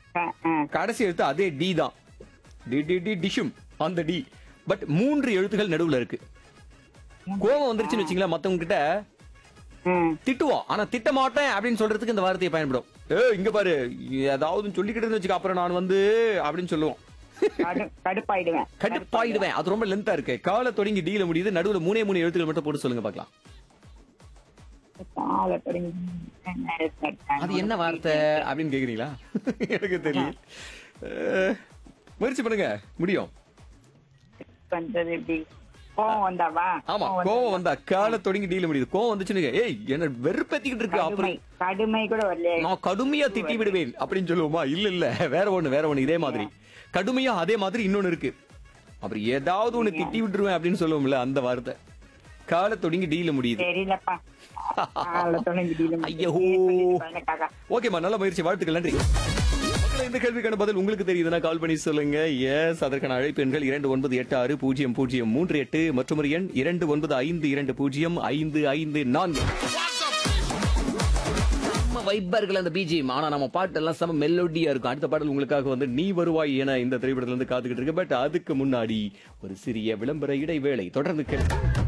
க- ஆ. கடைசி எழுத்து அதே டி தான் டி டி டி டிஷும் அந்த டி பட் மூன்று எழுத்துகள் நடுவுல இருக்கு கோபம் வந்துருச்சுன்னு வச்சுங்களேன் மத்தவங்க கிட்ட ம். திட்டுவோம் ஆனா திட்ட மாட்டேன் அப்படின்னு சொல்றதுக்கு இந்த வார்த்தையை பயன்படும் ஏ இங்க பாரு ஏதாவது சொல்லிக்கிட்டு வச்சுக்க அப்புறம் நான் வந்து அப்படின்னு சொல்லுவோம் கடு- கடுப்பாயிடுவேன் கடுப்பாயிடுவேன் அது ரொம்ப லென்த்தா இருக்கு காலை தொடங்கி டீல முடியுது நடுவுல மூணே மூணு எழுத்துக்கள் மட்டும் போட்டு சொல்லுங்க பார்க்கலாம் காலை தொடங்கி அது என்ன வார்த்தை அப்படின்னு கேக்குறீங்களா எனக்கு தெரியல அஹ், முயற்சி பண்ணுங்க முடியும் பண்றது எப்படி கோவம் வந்தாவா ஆமா கோவம் வந்தா காலை தொடங்கி டீல முடியுது கோவம் வந்துச்சுன்னு ஏய் என்ன வெறுப்பேத்திக்கிட்டு இருக்கு கடுமை அப்புறம் கடுமை கூட வரலையே நான் கடுமையா திட்டி விடுவேன் அப்படின்னு சொல்லுவோமா இல்ல இல்ல வேற ஒண்ணு வேற ஒண்ணு இதே மாதிரி கடுமையா அதே மாதிரி இன்னொன்னு இருக்கு அப்புறம் ஏதாவது ஒண்ணு திட்டி விட்டுருவேன் அப்படின்னு சொல்லுவோம்ல அந்த வார்த்தை காலை தொடங்கி டீல முடியுது தெரியலப்பா காலை தொடங்கி டீல ஐயோ. எனக்காக ஓகேம்மா நல்ல முயற்சி வாழ்த்துக்கள் நன்றி மக்களே, இந்த கேள்விக்கான பதில் உங்களுக்கு தெரியுதுன்னா கால் பண்ணி சொல்லுங்க எஸ் அதற்கான அழைப்பு எண்கள் இரண்டு ஒன்பது எட்டு ஆறு பூஜ்ஜியம் பூஜ்ஜியம் மூன்று எட்டு மற்றும் ஒரு எண் இரண்டு ஒன்பது ஐந்து இரண்டு பூஜ்ஜியம் ஐந்து ஐந்து நான்கு நம்ம வைப்பர்கள் அந்த பிஜிஎம் ஆனா நம்ம பாட்டு எல்லாம் செம மெலோடியா இருக்கும் அடுத்த பாடல் உங்களுக்காக வந்து நீ வருவாய் என இந்த திரைப்படத்துல இருந்து காத்துக்கிட்டு இருக்கு பட் அதுக்கு முன்னாடி ஒரு சிறிய விளம்பர இடைவேளை தொடர்ந்து கேட்டு